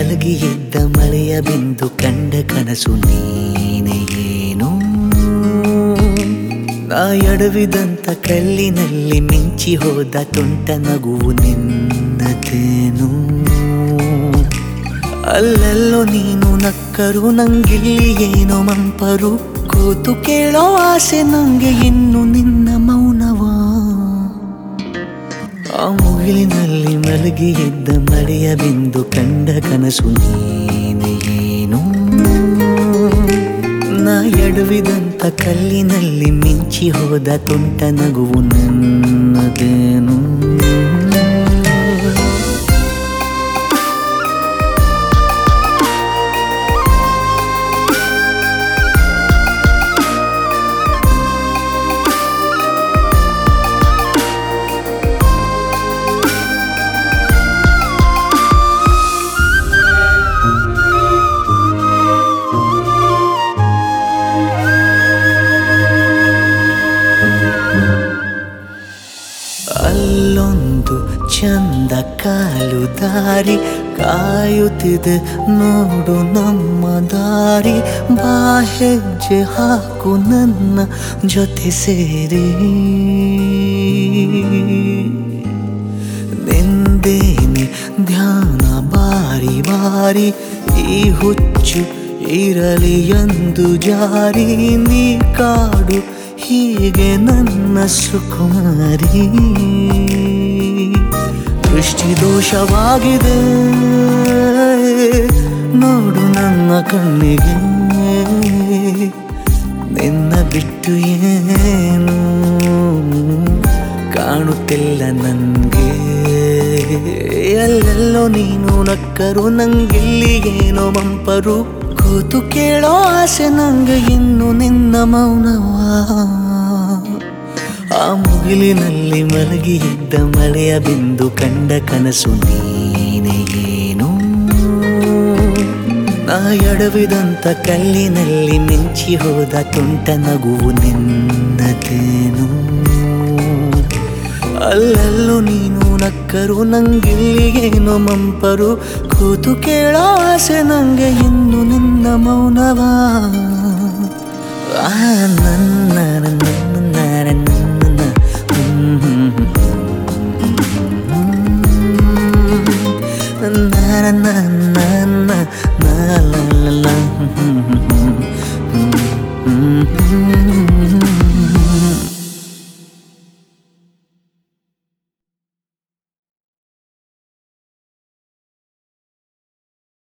ಮಲಗಿ ಎದ್ದ ಮಳೆಯ ಬಿಂದು ಕಂಡ ಕನಸು ನೀನೆ ಏನು ನಾ ಎಡವಿದಂತ ಕಲ್ಲಿನಲ್ಲಿ ಮಿಂಚಿ ಹೋದ ತುಂಟ ನಗುವು ನಿನ್ನದೇನು ಅಲ್ಲೆಲ್ಲೋ ನೀನು ನಕ್ಕರು ನಂಗಿಲ್ಲಿ ಏನೋ ಮಂಪರು ಕೂತು ಕೇಳೋ ಆಸೆ ನಂಗೆ ಇನ್ನು ನಿನ್ನ ಮೌನವಾ ಆ ಮುಗಿಲಿನಲ್ಲಿ ಮಲಗಿ ಇದ್ದ ಮಳೆಯ ಬಿಂದು ಕಂಡ ಕನಸು ನೀನೆ ಏನು ನಾ ಎಡವಿದಂತ ಕಲ್ಲಿನಲ್ಲಿ ಮಿಂಚಿ ಹೋದ ತುಂಟ ನಗುವು ನನ್ನದೇನು ಅಲ್ಲೊಂದು ಚಂದ ಕಾಲು ದಾರಿ ಕಾಯುತ್ತಿದೆ ನೋಡು ನಮ್ಮ ದಾರಿ ಬಾ ಹೆಜ್ಜೆ ಹಾಕು ನನ್ನ ಜೊತೆ ಸೇರಿ ನಿಂದೇನೆ ಧ್ಯಾನ ಬಾರಿ ಬಾರಿ ಈ ಹುಚ್ಚು ಇರಲಿ ಎಂದು ಜಾರಿ ನೀ ಕಾಡು ಹೀಗೆ ನನ್ನ ಸುಕುಮಾರಿ ದೃಷ್ಟಿ ದೋಷವಾಗಿದೆ ನೋಡು ನನ್ನ ಕಣ್ಣಿಗೆ ನಿನ್ನ ಬಿಟ್ಟು ಏನು ಕಾಣುತ್ತಿಲ್ಲ ನನಗೆ ಎಲ್ಲೆಲ್ಲೋ ನೀನು ನಕ್ಕರು ನಂಗಿಲ್ಲಿ ಏನೋ ಮಂಪರು ಕೂತು ಕೇಳೋ ಆಸೆ ನಂಗೆ ಇನ್ನು ನಿನ್ನ ಮೌನವಾ ಆ ಮುಗಿಲಿನಲ್ಲಿ ಮಲಗಿ ಇದ್ದ ಮಳೆಯ ಬಿಂದು ಕಂಡ ಕನಸು ನೀನೆ ಏನು ನಾ ಎಡವಿದಂತ ಕಲ್ಲಿನಲ್ಲಿ ಮಿಂಚಿ ಹೋದ ತುಂಟ ನಗುವು ನಿನ್ನದೇನು ಅಲ್ಲೆಲ್ಲೋ ನೀನು ನಕ್ಕರು ನಂಗಿಲ್ಲಿ ಏನೋ ಮಂಪರು ಕೂತು ಕೇಳೋ ಆಸೆ ನಂಗೆ ಇನ್ನು ನಿನ್ನ ಮೌನವಾ ಆ ನನ್ನ ನನ್ನ ನನ್ನ ನನ್ನ ನನ್ನ ನನ್ನ ನನ್ನ